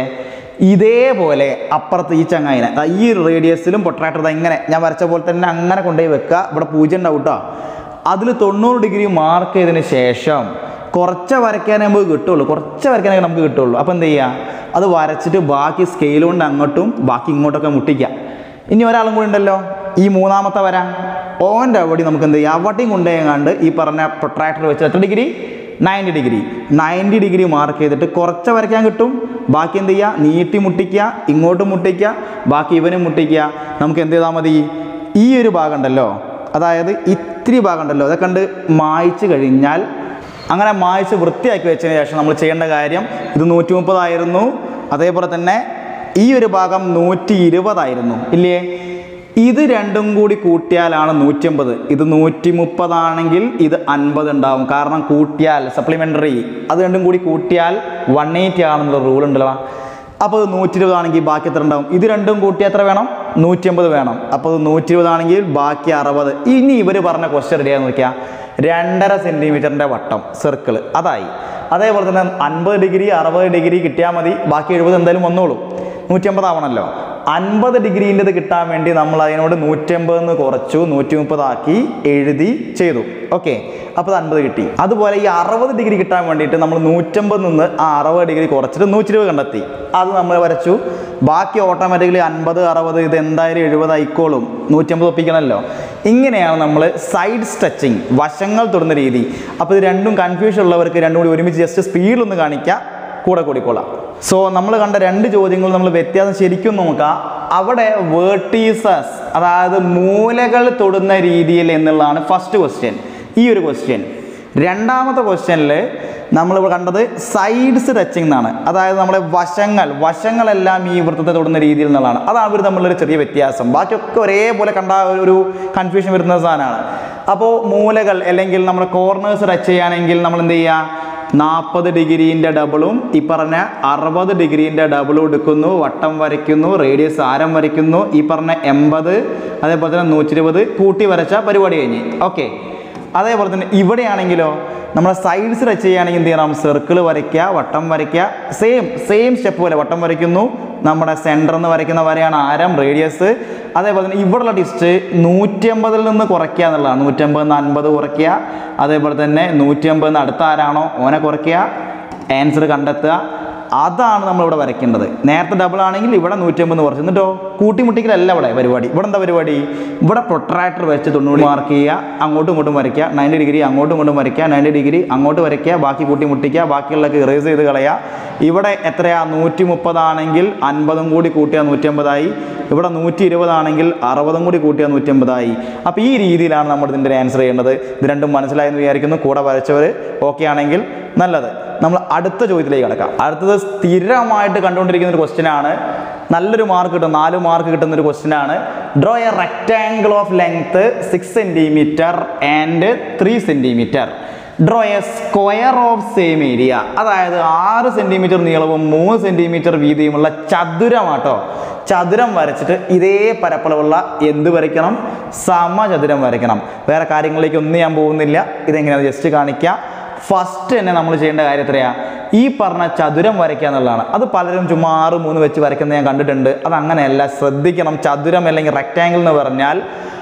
ഇതേപോലെ അപ്പുറത്ത് ഈ ചങ്ങായിനെ ദാ ഈ റേഡിയസിലും പൊട്രാക്ടർ ദാ ഇങ്ങനെ ഞാൻ വരച്ച പോലെ തന്നെ അങ്ങനെ കൊണ്ടുപോയി വെക്കുക ഇവിടെ പൂജ്യം ഉണ്ടാവും കേട്ടോ അതിൽ തൊണ്ണൂറ് ഡിഗ്രി മാർക്ക് ചെയ്തതിന് ശേഷം കുറച്ച് വരയ്ക്കാനേ നമുക്ക് കിട്ടുള്ളൂ കുറച്ച് വരയ്ക്കാനേ നമുക്ക് കിട്ടുള്ളൂ അപ്പോൾ എന്ത് ചെയ്യുക അത് വരച്ചിട്ട് ബാക്കി സ്കെയിൽ കൊണ്ട് അങ്ങോട്ടും ബാക്കി ഇങ്ങോട്ടൊക്കെ മുട്ടിക്കുക ഇനി ഒരാളും കൂടി ഉണ്ടല്ലോ ഈ മൂന്നാമത്തെ വര ഓൻ്റെ അവിടെ നമുക്ക് എന്ത് ചെയ്യാം അവിടെയും കൊണ്ടുപോയങ്ങാണ്ട് ഈ പറഞ്ഞ പ്രൊട്രാക്ടർ വെച്ച് എത്ര degree ninety degree ninety degree mark ചെയ്തിട്ട് കുറച്ച് വരയ്ക്കാൻ കിട്ടും ബാക്കി എന്ത് ചെയ്യുക നീട്ടി മുട്ടിക്കുക ഇങ്ങോട്ട് മുട്ടിക്കുക ബാക്കി ഇവനും മുട്ടിക്കുക നമുക്ക് എന്ത് ചെയ്താൽ മതി ഈ ഒരു ഭാഗം ഉണ്ടല്ലോ അതായത് ഇത്തിരി ഭാഗം ഉണ്ടല്ലോ അതൊക്കെ കണ്ട് മായ്ച്ച് കഴിഞ്ഞാൽ അങ്ങനെ മായ്ച്ച് വൃത്തിയാക്കി വെച്ചതിന് ശേഷം നമ്മൾ ചെയ്യേണ്ട കാര്യം ഇത് നൂറ്റി മുപ്പതായിരുന്നു അതേപോലെ തന്നെ ഈ ഒരു ഭാഗം നൂറ്റി ഇരുപതായിരുന്നു ഇല്ലേ ഇത് രണ്ടും കൂടി കൂട്ടിയാലാണ് നൂറ്റമ്പത് ഇത് നൂറ്റി മുപ്പതാണെങ്കിൽ ഇത് അൻപത് ഉണ്ടാവും കാരണം കൂട്ടിയാൽ സപ്ലിമെൻ്ററി അത് രണ്ടും കൂടി കൂട്ടിയാൽ വൺ എയ്റ്റി ആണെന്നുള്ള റൂൾ ഉണ്ടല്ലോ അപ്പോൾ ഇത് നൂറ്റി ഇരുപതാണെങ്കിൽ ബാക്കി എത്ര ഉണ്ടാവും ഇത് രണ്ടും കൂട്ടി എത്ര വേണം നൂറ്റി അമ്പത് വേണം അപ്പോൾ ഇത് നൂറ്റി ഇരുപതാണെങ്കിൽ ബാക്കി അറുപത് ഇനി ഇവർ പറഞ്ഞ ക്വസ്റ്റ്യൻ റെഡിയാന്ന് നോക്കിയാൽ രണ്ടര സെൻറ്റിമീറ്ററിൻ്റെ വട്ടം സർക്കിൾ അതായി അതേപോലെ തന്നെ അൻപത് ഡിഗ്രി അറുപത് ഡിഗ്രി കിട്ടിയാൽ മതി ബാക്കി എഴുപത് എന്തായാലും വന്നോളൂ നൂറ്റമ്പത് ആവണമല്ലോ അൻപത് ഡിഗ്രീൻ്റെത് കിട്ടാൻ വേണ്ടി നമ്മൾ അതിനോട് നൂറ്റമ്പത് നിന്ന് കുറച്ചു നൂറ്റി മുപ്പതാക്കി എഴുതി ചെയ്തു ഓക്കെ അപ്പോൾ അത് അൻപത് കിട്ടി അതുപോലെ ഈ അറുപത് ഡിഗ്രി കിട്ടാൻ വേണ്ടിയിട്ട് നമ്മൾ നൂറ്റമ്പത് നിന്ന് ആ അറുപത് ഡിഗ്രി കുറച്ചിട്ട് നൂറ്റി ഇരുപത് കണ്ടെത്തി അത് നമ്മൾ വരച്ചു ബാക്കി ഓട്ടോമാറ്റിക്കലി അൻപത് അറുപത് ഇത് എന്തായാലും എഴുപത് ആയിക്കോളും നൂറ്റമ്പത് ഒപ്പിക്കണമല്ലോ ഇങ്ങനെയാണ് നമ്മൾ സൈഡ് സ്ട്രെച്ചിങ് വശങ്ങൾ തൊടുന്ന രീതി അപ്പോൾ ഇത് രണ്ടും കൺഫ്യൂഷൻ ഉള്ളവർക്ക് രണ്ടും കൂടി ഒരുമിച്ച് ജസ്റ്റ് സ്പീഡിലൊന്ന് കാണിക്കാം കൂടെ കൂടിക്കൊള്ളാം സോ നമ്മൾ കണ്ട രണ്ട് ചോദ്യങ്ങൾ നമ്മൾ വ്യത്യാസം ശരിക്കും നോക്കാം അവിടെ വേർട്ടീസസ് അതായത് മൂലകൾ തൊടുന്ന രീതിയിൽ എന്നുള്ളതാണ് ഫസ്റ്റ് ക്വസ്റ്റ്യൻ ഈ ഒരു ക്വസ്റ്റ്യൻ രണ്ടാമത്തെ ക്വസ്റ്റ്യനിൽ നമ്മളിവിടെ കണ്ടത് സൈഡ്സ് ടച്ചിങ് എന്നാണ് അതായത് നമ്മുടെ വശങ്ങൾ വശങ്ങളെല്ലാം ഈ വൃത്തത്തെ തൊടുന്ന രീതിയിൽ എന്നുള്ളതാണ് അതാണ് ഇവർ തമ്മിലൊരു ചെറിയ വ്യത്യാസം ബാക്കിയൊക്കെ ഒരേപോലെ കണ്ട ഒരു കൺഫ്യൂഷൻ വരുന്ന സാധനമാണ് അപ്പോൾ മൂലകൾ അല്ലെങ്കിൽ നമ്മുടെ കോർണേഴ്സ് ടച്ച് ചെയ്യുകയാണെങ്കിൽ നമ്മൾ എന്ത് ചെയ്യുക നാൽപ്പത് ഡിഗ്രീൻ്റെ ഡബിളും ഈ പറഞ്ഞ അറുപത് ഡിഗ്രീൻ്റെ ഡബിളും എടുക്കുന്നു വട്ടം വരയ്ക്കുന്നു റേഡിയസ് ആരം വരയ്ക്കുന്നു ഈ പറഞ്ഞ എൺപത് അതേപോലെ തന്നെ നൂറ്റി ഇരുപത് കൂട്ടി വരച്ച പരിപാടി കഴിഞ്ഞ് ഓക്കെ അതേപോലെ തന്നെ ഇവിടെയാണെങ്കിലോ നമ്മുടെ സൈഡ്സ് ടച്ച് ചെയ്യുകയാണെങ്കിൽ എന്ത് ചെയ്യണം സർക്കിൾ വരയ്ക്കുക വട്ടം വരയ്ക്കുക സെയിം സെയിം സ്റ്റെപ്പ് പോലെ വട്ടം വരയ്ക്കുന്നു നമ്മുടെ സെൻറ്ററിൽ നിന്ന് വരയ്ക്കുന്ന വരെയാണ് ആരം റേഡിയസ് അതേപോലെ തന്നെ ഇവിടെയുള്ള ടിസ്റ്റ് നൂറ്റി അമ്പതിൽ നിന്ന് കുറയ്ക്കുക എന്നുള്ളതാണ് നൂറ്റമ്പതിൽ നിന്ന് അൻപത് കുറയ്ക്കുക അതേപോലെ തന്നെ നൂറ്റി അമ്പതിൽ നിന്ന് അടുത്ത ആരാണോ ഓനെ കുറയ്ക്കുക ആൻസർ കണ്ടെത്തുക അതാണ് നമ്മൾ ഇവിടെ വരയ്ക്കേണ്ടത് നേരത്തെ ഡബിൾ ആണെങ്കിൽ ഇവിടെ നൂറ്റമ്പത് കുറച്ച് എന്നിട്ടോ കൂട്ടിമുട്ടിക്കലല്ല ഇവിടെ പരിപാടി ഇവിടെ എന്താ പരിപാടി ഇവിടെ പ്രൊട്രാക്ടർ വെച്ച് തൊണ്ണൂറ് മാർക്ക് ചെയ്യുക അങ്ങോട്ടും ഇങ്ങോട്ടും വരയ്ക്കുക നയൻറ്റി ഡിഗ്രി അങ്ങോട്ടും ഇങ്ങോട്ടും വരയ്ക്കുക നയൻറ്റി ഡിഗ്രി അങ്ങോട്ട് വരയ്ക്കുക ബാക്കി കൂട്ടിമുട്ടിക്കുക ബാക്കിയുള്ളതൊക്കെ ഇറേസ് ചെയ്ത് കളയുക ഇവിടെ എത്രയാ നൂറ്റി മുപ്പതാണെങ്കിൽ അൻപതും കൂടി കൂട്ടിയാൽ നൂറ്റമ്പതായി ഇവിടെ നൂറ്റി ഇരുപതാണെങ്കിൽ അറുപതും കൂടി കൂട്ടിയാൽ നൂറ്റമ്പതായി അപ്പോൾ ഈ രീതിയിലാണ് നമ്മൾ ഇതിൻ്റെ ആൻസർ ചെയ്യേണ്ടത് ഇത് രണ്ടും മനസ്സിലായെന്ന് വിചാരിക്കുന്നു കൂടെ വരച്ചവർ ഓക്കെ ആണെങ്കിൽ നല്ലത് നമ്മൾ അടുത്ത ചോദ്യത്തിലേക്ക് കിടക്കാം അടുത്തത് സ്ഥിരമായിട്ട് കണ്ടുകൊണ്ടിരിക്കുന്ന ഒരു ക്വസ്റ്റ്യൻ ആണ് നല്ലൊരു മാർക്ക് കിട്ടും നാല് മാർക്ക് കിട്ടുന്ന ഒരു ക്വസ്റ്റ്യൻ ആണ് draw a rectangle of length six centimetre and three centimetre draw a square of same area അതായത് ആറ് സെൻറ്റിമീറ്റർ നീളവും മൂന്ന് സെൻറ്റിമീറ്റർ വീതിയുമുള്ള ചതുരമാട്ടോ ചതുരം വരച്ചിട്ട് ഇതേ പരപ്പളവുള്ള എന്ത് വരയ്ക്കണം സമചതുരം വരയ്ക്കണം വേറെ കാര്യങ്ങളിലേക്ക് ഒന്നും ഞാൻ പോകുന്നില്ല ഇതെങ്ങനെയാണ് ജസ്റ്റ് കാണിക്കുക ഫസ്റ്റ് തന്നെ നമ്മൾ ചെയ്യേണ്ട കാര്യം എത്രയാ ഈ പറഞ്ഞ ചതുരം വരയ്ക്കുക എന്നുള്ളതാണ് അത് പലരും ചുമ്മാ ആറ് മൂന്ന് വെച്ച് വരയ്ക്കുന്നത് ഞാൻ കണ്ടിട്ടുണ്ട് അത് അങ്ങനെയല്ല ശ്രദ്ധിക്കണം ചതുരം അല്ലെങ്കിൽ റെക്റ്റാങ്കിൾ എന്ന് പറഞ്ഞാൽ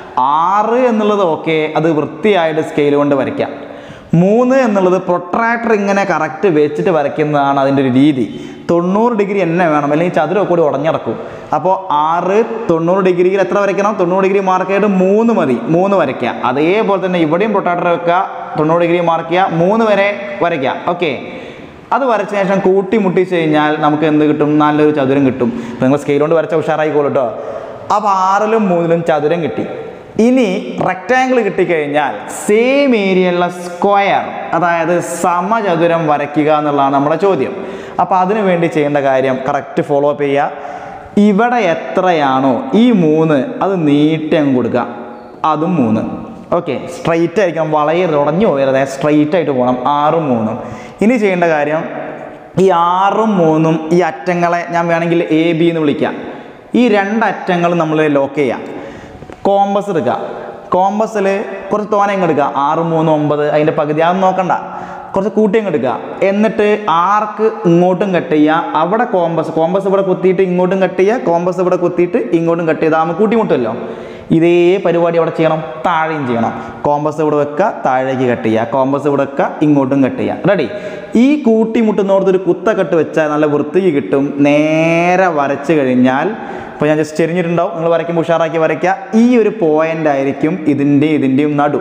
ആറ് എന്നുള്ളത് ഓക്കെ അത് വൃത്തിയായിട്ട് സ്കെയിൽ കൊണ്ട് വരയ്ക്കാം മൂന്ന് എന്നുള്ളത് പ്രൊട്രാക്ടർ ഇങ്ങനെ കറക്റ്റ് വെച്ചിട്ട് വരയ്ക്കുന്നതാണ് അതിൻ്റെ ഒരു രീതി തൊണ്ണൂറ് ഡിഗ്രി എന്നെ വേണം അല്ലെങ്കിൽ ചതുരം കൂടി ഉടഞ്ഞിടക്കും അപ്പോൾ ആറ് തൊണ്ണൂറ് ഡിഗ്രിയിൽ എത്ര വരയ്ക്കണം തൊണ്ണൂറ് ഡിഗ്രി മാർക്ക് ചെയ്തിട്ട് മൂന്ന് മതി മൂന്ന് വരയ്ക്കുക അതേപോലെ തന്നെ ഇവിടെയും പ്രൊട്രാക്ടർ വെക്കുക തൊണ്ണൂറ് ഡിഗ്രി മാർക്ക് ചെയ്യുക മൂന്ന് വരെ വരയ്ക്കുക ഓക്കെ അത് വരച്ച ശേഷം കൂട്ടി മുട്ടിച്ച് കഴിഞ്ഞാൽ നമുക്ക് എന്ത് കിട്ടും നല്ലൊരു ചതുരം കിട്ടും ഇപ്പം നിങ്ങൾ സ്കെയിൽ കൊണ്ട് വരച്ച ഉഷാറായിക്കോളൂ കേട്ടോ അപ്പോൾ ആറിലും മൂന്നിലും ചതുരം കിട്ടി ഇനി റെക്റ്റാങ്കിൾ കിട്ടിക്കഴിഞ്ഞാൽ സെയിം ഏരിയയുള്ള സ്ക്വയർ അതായത് സമചതുരം വരയ്ക്കുക എന്നുള്ളതാണ് നമ്മുടെ ചോദ്യം അപ്പോൾ അതിനു വേണ്ടി ചെയ്യേണ്ട കാര്യം കറക്റ്റ് ഫോളോ അപ്പ് ചെയ്യുക ഇവിടെ എത്രയാണോ ഈ മൂന്ന് അത് നീട്ടി അങ്ങ് കൊടുക്കുക അതും മൂന്ന് ഓക്കെ സ്ട്രൈറ്റ് ആയിരിക്കണം വളയരുത് ഉടഞ്ഞു പോയരുത് സ്ട്രൈറ്റ് ആയിട്ട് പോകണം ആറും മൂന്നും ഇനി ചെയ്യേണ്ട കാര്യം ഈ ആറും മൂന്നും ഈ അറ്റങ്ങളെ ഞാൻ വേണമെങ്കിൽ എ ബി എന്ന് വിളിക്കാം ഈ രണ്ട് അറ്റങ്ങളും നമ്മൾ ലോക്ക് ചെയ്യാം കോമ്പസ് എടുക്കുക കോമ്പസിൽ കുറച്ച് തോനെ അങ്ങ് എടുക്കുക ആറ് മൂന്ന് ഒമ്പത് അതിൻ്റെ പകുതി അതൊന്നും നോക്കണ്ട കുറച്ച് കൂട്ടി അങ്ങ് എടുക്കുക എന്നിട്ട് ആർക്ക് ഇങ്ങോട്ടും കട്ട് ചെയ്യുക അവിടെ കോമ്പസ് കോമ്പസ് ഇവിടെ കുത്തിയിട്ട് ഇങ്ങോട്ടും കട്ട് ചെയ്യുക കോമ്പസ് ഇവിടെ കുത്തിയിട്ട് ഇങ്ങോട്ടും കട്ട് ചെയ്താൽ കൂട്ടിമുട്ടുമല്ലോ ഇതേ പരിപാടി അവിടെ ചെയ്യണം താഴെയും ചെയ്യണം കോമ്പസ് ഇവിടെ വെക്കുക താഴേക്ക് കട്ട് ചെയ്യുക കോമ്പസ് ഇവിടെ വെക്കുക ഇങ്ങോട്ടും കട്ട് ചെയ്യുക റെഡി ഈ കൂട്ടിമുട്ടുന്നോടത്ത് ഒരു കുത്തക്കെട്ട് വെച്ചാൽ നല്ല വൃത്തിക്ക് കിട്ടും നേരെ വരച്ച് കഴിഞ്ഞാൽ ഇപ്പോൾ ഞാൻ ജസ്റ്റ് ചെരിഞ്ഞിട്ടുണ്ടാവും നിങ്ങൾ വരയ്ക്കുമ്പോൾ ഉഷാറാക്കി വരയ്ക്കുക ഈ ഒരു പോയിന്റ് ആയിരിക്കും ഇതിൻ്റെ ഇതിൻ്റെയും നടു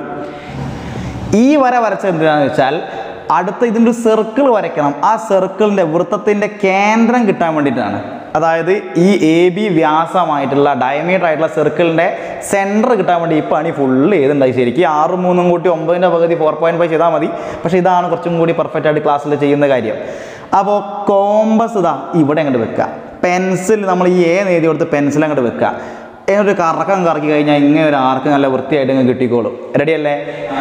ഈ വര വരച്ചത് എന്തിനാന്ന് വെച്ചാൽ അടുത്ത ഇതിൻ്റെ ഒരു സർക്കിൾ വരയ്ക്കണം ആ സർക്കിളിൻ്റെ വൃത്തത്തിൻ്റെ കേന്ദ്രം കിട്ടാൻ വേണ്ടിയിട്ടാണ് അതായത് ഈ എ ബി വ്യാസമായിട്ടുള്ള ഡയമീറ്റർ ആയിട്ടുള്ള സർക്കിളിൻ്റെ സെൻറ്റർ കിട്ടാൻ വേണ്ടി ഈ പണി ഫുള്ള് ചെയ്തിട്ടുണ്ടായി ശരിക്കും ആറും മൂന്നും കൂട്ടി ഒമ്പതിൻ്റെ പകുതി ഫോർ പോയിൻറ്റ് ഫൈവ് ചെയ്താൽ മതി പക്ഷേ ഇതാണ് കുറച്ചും കൂടി പെർഫെക്റ്റ് ആയിട്ട് ക്ലാസ്സിൽ ചെയ്യുന്ന കാര്യം അപ്പോൾ കോമ്പസ് ഇതാ ഇവിടെ അങ്ങോട്ട് വെക്കുക പെൻസിൽ നമ്മൾ ഈ എ എഴുതി കൊടുത്ത് പെൻസിൽ അങ്ങോട്ട് വെക്കുക എന്നിട്ട് കറക്കം കറക്കി കഴിഞ്ഞാൽ ഇങ്ങനെ ഒരു ആർക്ക് നല്ല വൃത്തിയായിട്ട് ഇങ്ങനെ കിട്ടിക്കോളും റെഡി അല്ലേ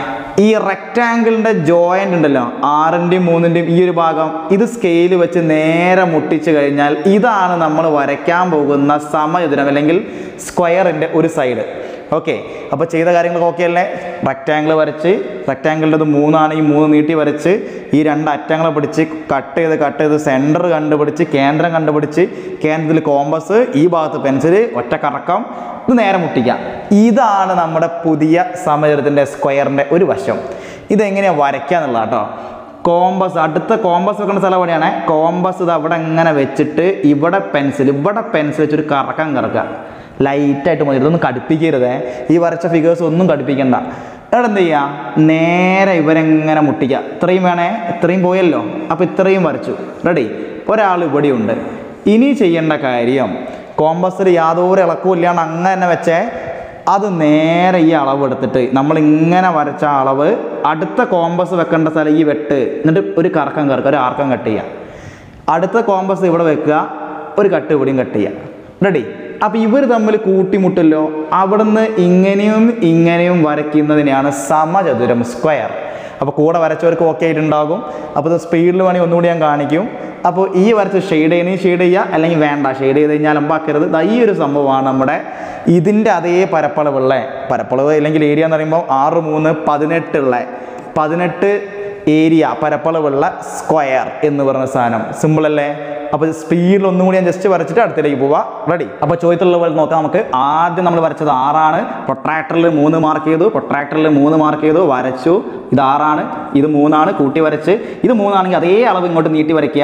ഈ റെക്റ്റാങ്കിളിൻ്റെ ജോയിൻ്റ് ഉണ്ടല്ലോ ആറിൻ്റെയും മൂന്നിൻ്റെയും ഈ ഒരു ഭാഗം ഇത് സ്കെയിൽ വെച്ച് നേരെ മുട്ടിച്ച് കഴിഞ്ഞാൽ ഇതാണ് നമ്മൾ വരയ്ക്കാൻ പോകുന്ന സമചതുരം അല്ലെങ്കിൽ സ്ക്വയറിൻ്റെ ഒരു സൈഡ് ഓക്കെ അപ്പോൾ ചെയ്ത കാര്യങ്ങളൊക്കെ ഓക്കെ അല്ലേ റെക്റ്റാങ്കിൾ വരച്ച് റെക്റ്റാങ്കിളിൻ്റെ മൂന്നാണ് ഈ മൂന്ന് നീട്ടി വരച്ച് ഈ രണ്ട് അറ്റങ്ങളെ പിടിച്ച് കട്ട് ചെയ്ത് കട്ട് ചെയ്ത് സെൻറ്റർ കണ്ടുപിടിച്ച് കേന്ദ്രം കണ്ടുപിടിച്ച് കേന്ദ്രത്തിൽ കോമ്പസ് ഈ ഭാഗത്ത് പെൻസിൽ ഒറ്റ കറക്കം ഇത് നേരെ മുട്ടിക്കാം ഇതാണ് നമ്മുടെ പുതിയ സമചതുരത്തിൻ്റെ സ്ക്വയറിൻ്റെ ഒരു വശം ഇതെങ്ങനെയാണ് വരയ്ക്കുക എന്നുള്ളത് കേട്ടോ കോമ്പസ് അടുത്ത കോമ്പസ് വെക്കുന്ന സ്ഥലം എവിടെയാണ് കോമ്പസ് ഇത് അവിടെ ഇങ്ങനെ വെച്ചിട്ട് ഇവിടെ പെൻസിൽ ഇവിടെ പെൻസിൽ വെച്ചൊരു കറക്കം കറക്കുക ലൈറ്റായിട്ട് മതി ഇതൊന്നും കടുപ്പിക്കരുതേ ഈ വരച്ച ഫിഗേഴ്സ് ഒന്നും കടുപ്പിക്കണ്ട ഇവിടെ എന്ത് ചെയ്യുക നേരെ ഇവരെങ്ങനെ മുട്ടിക്കുക ഇത്രയും വേണേ ഇത്രയും പോയല്ലോ അപ്പോൾ ഇത്രയും വരച്ചു റെഡി ഒരാൾ ഇവിടെയുണ്ട് ഇനി ചെയ്യേണ്ട കാര്യം കോമ്പസിൽ യാതൊരു ഇളക്കവും ഇല്ലാണ്ട് അങ്ങനെ തന്നെ വെച്ചേ അത് നേരെ ഈ അളവ് എടുത്തിട്ട് നമ്മൾ ഇങ്ങനെ വരച്ച അളവ് അടുത്ത കോമ്പസ് വെക്കേണ്ട സ്ഥലം ഈ വെട്ട് എന്നിട്ട് ഒരു കറക്കം കറക്കുക ഒരു ആർക്കം കട്ട് ചെയ്യുക അടുത്ത കോമ്പസ് ഇവിടെ വെക്കുക ഒരു കട്ട് ഇവിടെയും കട്ട് ചെയ്യുക റെഡി അപ്പോൾ ഇവർ തമ്മിൽ കൂട്ടിമുട്ടല്ലോ അവിടുന്ന് ഇങ്ങനെയും ഇങ്ങനെയും വരയ്ക്കുന്നതിനെയാണ് സമചതുരം സ്ക്വയർ അപ്പോൾ കൂടെ വരച്ചവർക്ക് ഓക്കെ ആയിട്ടുണ്ടാകും അപ്പോൾ ഇത് സ്പീഡിൽ വേണമെങ്കിൽ ഒന്നുകൂടി ഞാൻ കാണിക്കും അപ്പോൾ ഈ വരച്ച് ഷെയ്ഡ് ചെയ്യണമെങ്കിൽ ഷെയ്ഡ് ചെയ്യുക അല്ലെങ്കിൽ വേണ്ട ഷെയ്ഡ് ചെയ്ത് കഴിഞ്ഞാൽ അമ്പാക്കരുത് ദാ ഈ ഒരു സംഭവമാണ് നമ്മുടെ ഇതിൻ്റെ അതേ പരപ്പളവുള്ള പരപ്പളവ് അല്ലെങ്കിൽ ഏരിയ എന്ന് പറയുമ്പോൾ ആറ് മൂന്ന് പതിനെട്ടുള്ള പതിനെട്ട് ഏരിയ പരപ്പളവുള്ള സ്ക്വയർ എന്ന് പറഞ്ഞ സാധനം സിമ്പിൾ അല്ലേ അപ്പോൾ സ്പീഡിൽ ഒന്നും കൂടി ഞാൻ ജസ്റ്റ് വരച്ചിട്ട് അടുത്തേക്ക് പോവാം റെഡി അപ്പോൾ ചോദ്യത്തിലുള്ള പോലെ നോക്കാം നമുക്ക് ആദ്യം നമ്മൾ വരച്ചത് ആറാണ് പ്രൊട്രാക്ടറിൽ മൂന്ന് മാർക്ക് ചെയ്തു പ്രൊട്രാക്ടറിൽ മൂന്ന് മാർക്ക് ചെയ്തു വരച്ചു ഇത് ആറാണ് ഇത് മൂന്നാണ് കൂട്ടി വരച്ച് ഇത് മൂന്നാണെങ്കിൽ അതേ അളവ് ഇങ്ങോട്ട് നീട്ടി വരയ്ക്കുക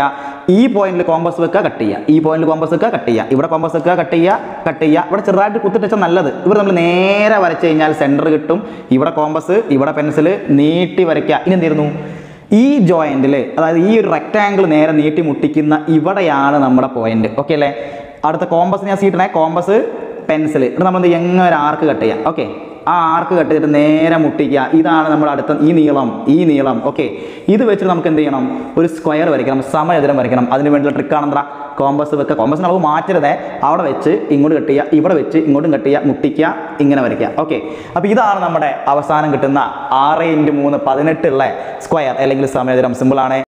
ഈ പോയിന്റിൽ കോമ്പസ് വെക്കുക കട്ട് ചെയ്യുക ഈ പോയിന്റിൽ കോമ്പസ് വെക്കുക കട്ട് ചെയ്യുക ഇവിടെ കോമ്പസ് വെക്കുക കട്ട് ചെയ്യുക കട്ട് ചെയ്യുക ഇവിടെ ചെറുതായിട്ട് കുത്തിട്ടച്ച നല്ലത് ഇവിടെ നമ്മൾ നേരെ വരച്ച് കഴിഞ്ഞാൽ സെൻറ്റർ കിട്ടും ഇവിടെ കോമ്പസ് ഇവിടെ പെൻസിൽ നീട്ടി വരയ്ക്കുക ഇനി എന്തിരുന്നു ഈ ജോയിന്റിൽ അതായത് ഈ ഒരു റെക്റ്റാങ്കിൾ നേരെ നീട്ടി മുട്ടിക്കുന്ന ഇവിടെയാണ് നമ്മുടെ പോയിന്റ് ഓക്കെ അല്ലേ അടുത്ത കോമ്പസ് ഞാൻ സീട്ടണേ കോമ്പസ് പെൻസിൽ ഇവിടെ നമ്മൾ എന്ത് ചെയ്യും? എങ്ങനെ ഒരു ആർക്ക് കട്ട് ചെയ്യാം ഓക്കെ ആ ആർക്ക് കട്ട് ചെയ്തിട്ട് നേരെ മുട്ടിക്കുക ഇതാണ് നമ്മുടെ അടുത്ത ഈ നീളം ഈ നീളം ഓക്കെ ഇത് വെച്ചിട്ട് നമുക്ക് എന്ത് ചെയ്യണം ഒരു സ്ക്വയർ വരയ്ക്കണം സമചതുരം വരയ്ക്കണം അതിന് വേണ്ടിയുള്ള ട്രിക്കാണ് എന്താ കോമ്പസ് വെക്കുക കോമ്പസിന് അളവ് മാറ്റരുതേ അവിടെ വെച്ച് ഇങ്ങോട്ട് കട്ട് ചെയ്യുക ഇവിടെ വെച്ച് ഇങ്ങോട്ടും കട്ട് ചെയ്യുക മുട്ടിക്കുക ഇങ്ങനെ വരയ്ക്കുക ഓക്കെ അപ്പോൾ ഇതാണ് നമ്മുടെ അവസാനം കിട്ടുന്ന ആറ് ഇൻറ്റു മൂന്ന് പതിനെട്ടുള്ള സ്ക്വയർ അല്ലെങ്കിൽ സമചതുരം സിമ്പിളാണ്